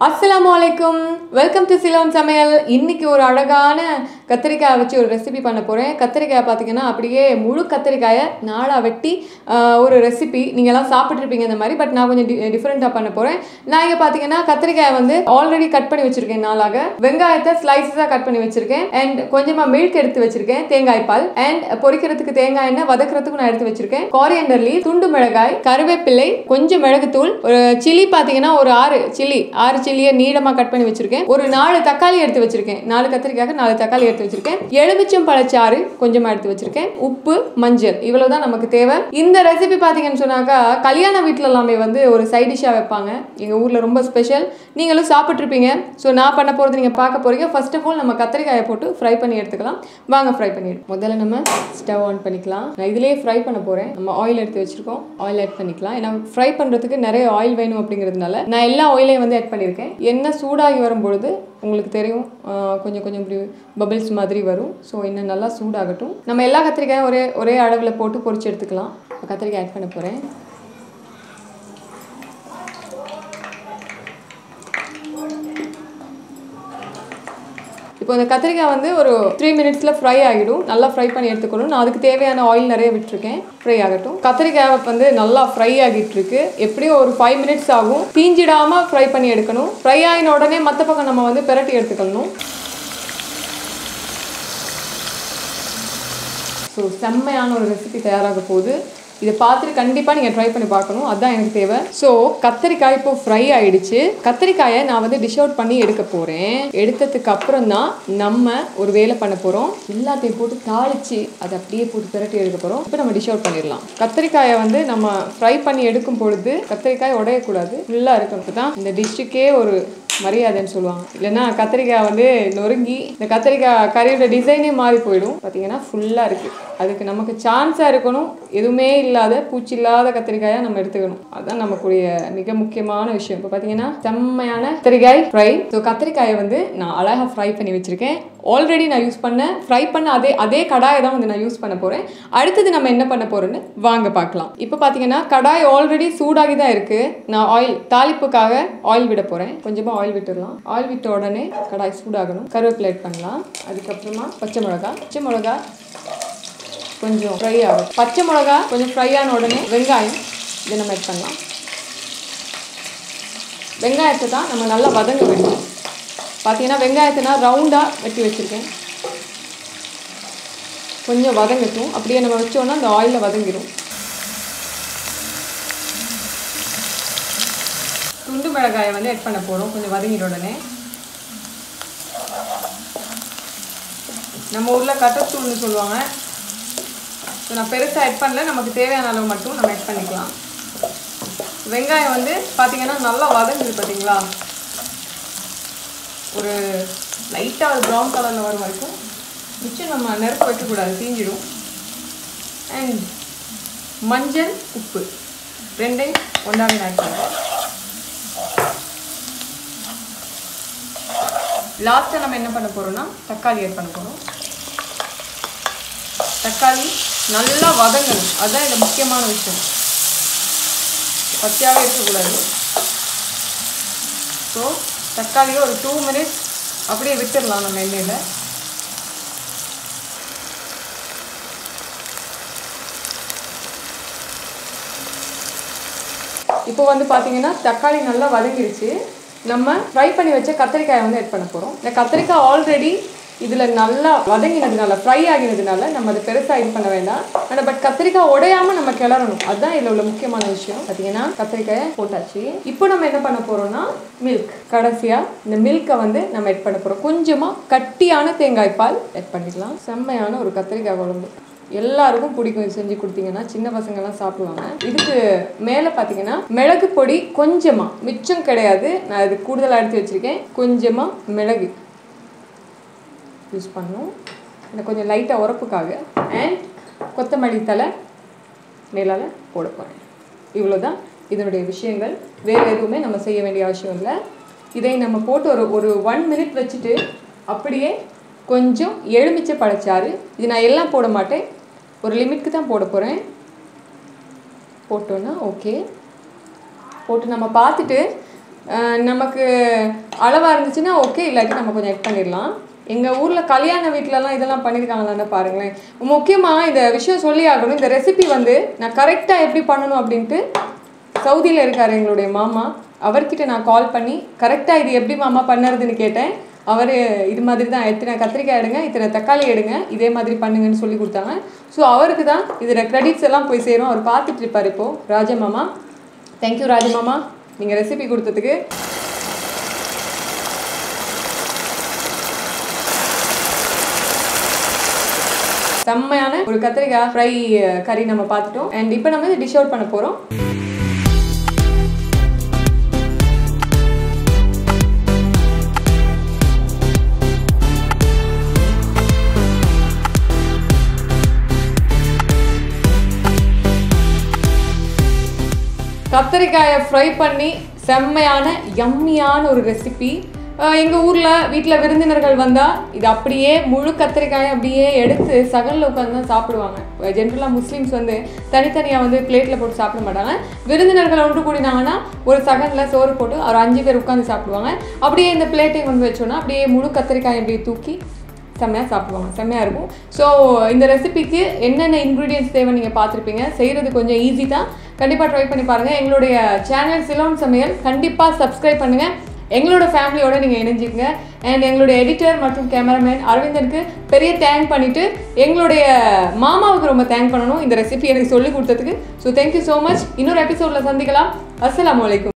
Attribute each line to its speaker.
Speaker 1: அஸ்ஸலாமு அலைக்கும் welcome to Ceylon சமையல் இன்னைக்கு ஒரு அழகான கத்திரிக்காய் வச்சு ஒரு ரெசிபி பண்ண போகிறேன் கத்திரிக்காய் பார்த்தீங்கன்னா அப்படியே முழு கத்திரிக்காயை நாளாக வெட்டி ஆஹ், ஒரு ரெசிபி நீங்கள்லாம் சாப்பிட்ருப்பீங்க இந்த மாதிரி பட் நான் கொஞ்சம் டிஃப்ரெண்ட்டாக பண்ண போகிறேன் நான் இங்கே பார்த்தீங்கன்னா கத்திரிக்காயை வந்து ஆல்ரெடி கட் பண்ணி வச்சுருக்கேன் நாளாக வெங்காயத்தை ஸ்லைஸஸாக கட் பண்ணி வச்சுருக்கேன் அண்ட் கொஞ்சமாக மில்க் எடுத்து வச்சுருக்கேன் தேங்காய் பால் அண்ட் பொரிக்கிறதுக்கு தேங்காய் எண்ணெய் வதக்குறதுக்கு நான் எடுத்து வச்சுருக்கேன் காரியண்டர் லீவ் துண்டு மிளகாய் கருவேப்பிலை கொஞ்சம் மிளகுத்தூள் ஒரு சில்லி பார்த்தீங்கன்னா ஒரு ஆறு சில்லி ஆறு சில்லியை நீளமாக கட் பண்ணி வச்சிருக்கேன் ஒரு நாலு தக்காளி எடுத்து வச்சிருக்கேன் நாலு கத்திரிக்காய்க்கு நாலு தக்காளி எடுத்து வச்சிருக்கேன் எலுமிச்சம் பழச்சாறு கொஞ்சமாக எடுத்து வச்சிருக்கேன் உப்பு மஞ்சள் இவ்வளவுதான் நமக்கு தேவை இந்த ரெசிபி பார்த்தீங்கன்னு சொன்னாக்கா கல்யாண வீட்டில் எல்லாமே வந்து ஒரு சைட் டிஷ்ஷாக வைப்பாங்க எங்கள் ஊரில் ரொம்ப ஸ்பெஷல் நீங்களும் சாப்பிட்ருப்பீங்க ஸோ நான் பண்ண போகிறது நீங்கள் பார்க்க போறீங்க ஃபர்ஸ்ட் ஆஃப் ஆல் நம்ம கத்திரிக்காயை போட்டு ஃப்ரை பண்ணி எடுத்துக்கலாம் வாங்க ஃப்ரை பண்ணி முதல்ல நம்ம ஸ்டவ் ஆன் பண்ணிக்கலாம் நான் இதிலேயே ஃப்ரை பண்ண போகிறேன் நம்ம ஆயில் எடுத்து வச்சிருக்கோம் ஆயில் ஆட் பண்ணிக்கலாம் ஏன்னா ஃப்ரை பண்ணுறதுக்கு நிறைய ஆயில் வேணும் அப்படிங்கிறதுனால நான் எல்லா ஆயிலையும் வந்து ஆட் பண்ணியிருக்கேன் எண்ணெய் சூடாகி வரும்பொழுது உங்களுக்கு தெரியும் ஆஹ், கொஞ்சம் கொஞ்சம் இப்படி பபிள்ஸ் மாதிரி வரும் ஸோ எண்ணெய் நல்லா சூடாகட்டும் நம்ம எல்லா கத்திரிக்காயும் ஒரே ஒரே அளவில் போட்டு பொரிச்சு எடுத்துக்கலாம் இப்ப கத்திரிக்காய் ஆட் பண்ண போகிறேன் இப்போ இந்த கத்திரிக்காய் வந்து ஒரு த்ரீ மினிட்ஸில் ஃப்ரை ஆகிடும் நல்லா ஃப்ரை பண்ணி எடுத்துக்கணும் நான் அதுக்கு தேவையான ஆயில் நிறைய விட்டுருக்கேன் ஃப்ரை ஆகட்டும் கத்திரிக்காய் வந்து நல்லா ஃப்ரை ஆகிட்டு இருக்கு எப்படியும் ஒரு ஃபைவ் மினிட்ஸ் ஆகும் தீஞ்சிடாமல் ஃப்ரை பண்ணி எடுக்கணும் ஃப்ரை ஆகின உடனே மற்ற பக்கம் நம்ம வந்து பிரட்டி எடுத்துக்கணும் ஸோ செம்மையான ஒரு ரெசிபி தயாராக போகுது இதை பார்த்துட்டு கண்டிப்பாக நீங்கள் ட்ரை பண்ணி பார்க்கணும் அதுதான் எனக்கு தேவை ஸோ கத்திரிக்காய் இப்போ ஃப்ரை ஆயிடுச்சு கத்திரிக்காயை நான் வந்து டிஷ் அவுட் பண்ணி எடுக்க போகிறேன் எடுத்ததுக்கு அப்புறம் தான் நம்ம ஒரு வேலை பண்ண போகிறோம் எல்லாத்தையும் போட்டு தாளித்து அதை அப்படியே போட்டு பிரட்டி எடுக்க போகிறோம் இப்போ நம்ம டிஷ் அவுட் பண்ணிடலாம் கத்திரிக்காயை வந்து நம்ம ஃப்ரை பண்ணி எடுக்கும் பொழுது கத்திரிக்காய் உடையக்கூடாது ஃபுல்லாக இருக்கணும் தான் இந்த டிஷ்ஷுக்கே ஒரு மரியாதைன்னு சொல்லுவாங்க இல்லைன்னா கத்திரிக்காய் வந்து நொறுங்கி இந்த கத்திரிக்காய் கறியோட டிசைனே மாறி போயிடும் பார்த்தீங்கன்னா ஃபுல்லாக இருக்குது அதுக்கு நமக்கு சான்ஸாக இருக்கணும் எதுவுமே இல்லாத பூச்சி இல்லாத கத்திரிக்காயாக நம்ம எடுத்துக்கணும் அதுதான் நமக்குடைய மிக முக்கியமான விஷயம் இப்போ பார்த்தீங்கன்னா செம்மையான கத்திரிக்காய் ஃப்ரை ஸோ கத்திரிக்காயை வந்து நான் அழகாக ஃப்ரை பண்ணி வச்சுருக்கேன் ஆல்ரெடி நான் யூஸ் பண்ண ஃப்ரை பண்ண அதே அதே கடாயை தான் வந்து நான் யூஸ் பண்ண போகிறேன் அடுத்தது நம்ம என்ன பண்ண போகிறோன்னு வாங்க பார்க்கலாம் இப்போ பார்த்தீங்கன்னா கடாய் ஆல்ரெடி சூடாகி தான் இருக்குது நான் ஆயில் தாளிப்புக்காக ஆயில் விட போகிறேன் கொஞ்சமாக ஆயில் விட்டுடலாம் ஆயில் விட்ட உடனே கடாய் சூடாகணும் கருவேப்பிலை ஆட் பண்ணலாம் அதுக்கப்புறமா பச்சை மிளகா பச்சை மிளகா கொஞ்சம் ஃப்ரை ஆகும் பச்சை மிளகா கொஞ்சம் ஃப்ரை ஆன உடனே வெங்காயம் இதை நம்ம ஆட் பண்ணலாம் வெங்காயத்தை தான் நம்ம நல்லா வதங்க விடணும் பார்த்தீங்கன்னா வெங்காயத்தை நான் ரவுண்டாக வெட்டி வச்சுருக்கேன் கொஞ்சம் வதங்கட்டும் அப்படியே நம்ம வச்சோன்னா அந்த ஆயிலில் வதங்கிடும் துண்டு மிளகாயை வந்து ஆட் பண்ண போகிறோம் கொஞ்சம் வதங்கிட உடனே நம்ம ஊரில் கட்டத்தூள்னு சொல்லுவாங்க ஸோ நான் பெருசாக ஆட் பண்ணல நமக்கு தேவையான அளவு மட்டும் நம்ம ஆட் பண்ணிக்கலாம் வெங்காயம் வந்து பார்த்தீங்கன்னா நல்லா வதங்குது பார்த்தீங்களா ஒரு லைட்டாக ஒரு ப்ரௌன் கலரில் வரும் வரைக்கும் மிச்சம் நம்ம நெருப்பு வைக்கக்கூடாது தீஞ்சிடும் அண்ட் மஞ்சள் உப்பு ரெண்டையும் ஒன்றாவே ஆட் பண்ணுறோம் லாஸ்ட்டாக நம்ம என்ன பண்ண போகிறோம்னா தக்காளி ஆட் பண்ண போகிறோம் தக்காளி நல்லா வதங்கணும் அதுதான் இந்த முக்கியமான விஷயம் பச்சையாகவே இருக்கக்கூடாது ஸோ தக்காளியை ஒரு டூ மினிட்ஸ் அப்படியே விட்டுடலாம் நம்ம எண்ணெயில் இப்போ வந்து பார்த்தீங்கன்னா தக்காளி நல்லா வதங்கிருச்சு நம்ம ஃப்ரை பண்ணி வச்ச கத்திரிக்காயை வந்து ஆட் பண்ண போகிறோம் இந்த கத்திரிக்காய் ஆல்ரெடி இதில் நல்லா வதங்கினதுனால ஃப்ரை ஆகினதுனால நம்ம அதை பெருசாக இது பண்ண வேண்டாம் ஆனால் பட் கத்திரிக்காய் உடையாம நம்ம கிளறணும் அதுதான் இதில் உள்ள முக்கியமான விஷயம் பார்த்தீங்கன்னா கத்திரிக்காயை போட்டாச்சு இப்போ நம்ம என்ன பண்ண போகிறோம்னா மில்க் கடைசியாக இந்த மில்கை வந்து நம்ம ஆட் பண்ண போகிறோம் கொஞ்சமாக கட்டியான தேங்காய் பால் ஆட் பண்ணிக்கலாம் செம்மையான ஒரு கத்திரிக்காய் குழம்பு எல்லாருக்கும் பிடிக்கும் இது செஞ்சு கொடுத்தீங்கன்னா சின்ன பசங்கெல்லாம் சாப்பிடுவாங்க இதுக்கு மேலே பார்த்தீங்கன்னா மிளகு பொடி கொஞ்சமாக மிச்சம் கிடையாது நான் இது கூடுதலாக எடுத்து வச்சுருக்கேன் கொஞ்சமாக மிளகு யூஸ் பண்ணணும் இந்த கொஞ்சம் லைட்டாக உரப்புக்காக அண்ட் கொத்தமல்லி தலை மேலால் போட போகிறேன் இவ்வளோ தான் இதனுடைய விஷயங்கள் வேறு எதுவுமே நம்ம செய்ய வேண்டிய அவசியம் இல்லை இதை நம்ம போட்டு ஒரு ஒரு ஒன் மினிட் வச்சுட்டு அப்படியே கொஞ்சம் எலுமிச்சை பழச்சாறு இது நான் எல்லாம் போட மாட்டேன் ஒரு லிமிட்க்கு தான் போட போகிறேன் போட்டோன்னா ஓகே போட்டு நம்ம பார்த்துட்டு அஹ் நமக்கு அளவாக இருந்துச்சுன்னா ஓகே இல்லாட்டி நம்ம கொஞ்சம் எட் பண்ணிடலாம் எங்கள் ஊரில் கல்யாண வீட்டிலலாம் இதெல்லாம் பண்ணியிருக்காங்களான்னு பாருங்களேன் முக்கியமாக இந்த விஷயம் சொல்லி ஆகணும் இந்த ரெசிபி வந்து நான் கரெக்டாக எப்படி பண்ணணும் அப்படின்ட்டு சவுதியில் இருக்கார் எங்களுடைய மாமா அவர்கிட்ட நான் கால் பண்ணி கரெக்டாக இது எப்படி மாமா பண்ணுறதுன்னு கேட்டேன் அவர் இது மாதிரி தான் இத்தனை கத்திரிக்காய் எடுங்க இத்தனை தக்காளி எடுங்க இதே மாதிரி பண்ணுங்கன்னு சொல்லி கொடுத்தாங்க ஸோ அவருக்கு தான் இதில் கிரெடிட்ஸ் எல்லாம் போய் சேரும் அவர் பார்த்துட்டு இருப்பார் இப்போது ராஜமாமா தேங்க்யூ ராஜமாமா நீங்கள் ரெசிபி கொடுத்ததுக்கு செம்மையான ஒரு கத்திரிக்காய் ஃப்ரை கறி நம்ம பார்த்துட்டோம் அண்ட் இப்போ நம்ம டிஷ் அவுட் பண்ண போகிறோம் கத்திரிக்காயை ஃப்ரை பண்ணி செம்மையான யம்மியான ஒரு ரெசிபி எங்கள் ஊரில் வீட்டில் விருந்தினர்கள் வந்தால் இது அப்படியே முழு கத்திரிக்காயை அப்படியே எடுத்து சகலில் உட்காந்து தான் சாப்பிடுவாங்க ஜென்ரலாக முஸ்லீம்ஸ் வந்து தனித்தனியாக வந்து பிளேட்டில் போட்டு சாப்பிட மாட்டாங்க விருந்தினர்கள் ஒன்று கூடினாங்கன்னா ஒரு சகலில் சோறு போட்டு ஒரு அஞ்சு பேர் உட்காந்து சாப்பிடுவாங்க அப்படியே இந்த பிளேட்டையும் கொண்டு வச்சோன்னா அப்படியே முழு கத்திரிக்காயை அப்படியே தூக்கி செம்மையாக சாப்பிடுவாங்க செம்மையாக இருக்கும் ஸோ இந்த ரெசிபிக்கு என்னென்ன இன்க்ரீடியன்ஸ் தேவை நீங்கள் பார்த்துருப்பீங்க செய்கிறது கொஞ்சம் ஈஸி தான் கண்டிப்பாக ட்ரை பண்ணி பாருங்கள் எங்களுடைய சேனல் சிலோன் சமையல் கண்டிப்பாக சப்ஸ்கிரைப் பண்ணுங்கள் எங்களோட ஃபேமிலியோட நீங்கள் இணைஞ்சிக்கங்க அண்ட் எங்களுடைய எடிட்டர் மற்றும் கேமராமேன் அரவிந்தனுக்கு பெரிய தேங்க் பண்ணிவிட்டு எங்களுடைய மாமாவுக்கு ரொம்ப தேங்க் பண்ணணும் இந்த ரெசிபி எனக்கு சொல்லி கொடுத்ததுக்கு ஸோ தேங்க்யூ ஸோ மச் இன்னொரு எபிசோடில் சந்திக்கலாம் அஸ்ஸலாமு அலைக்கும்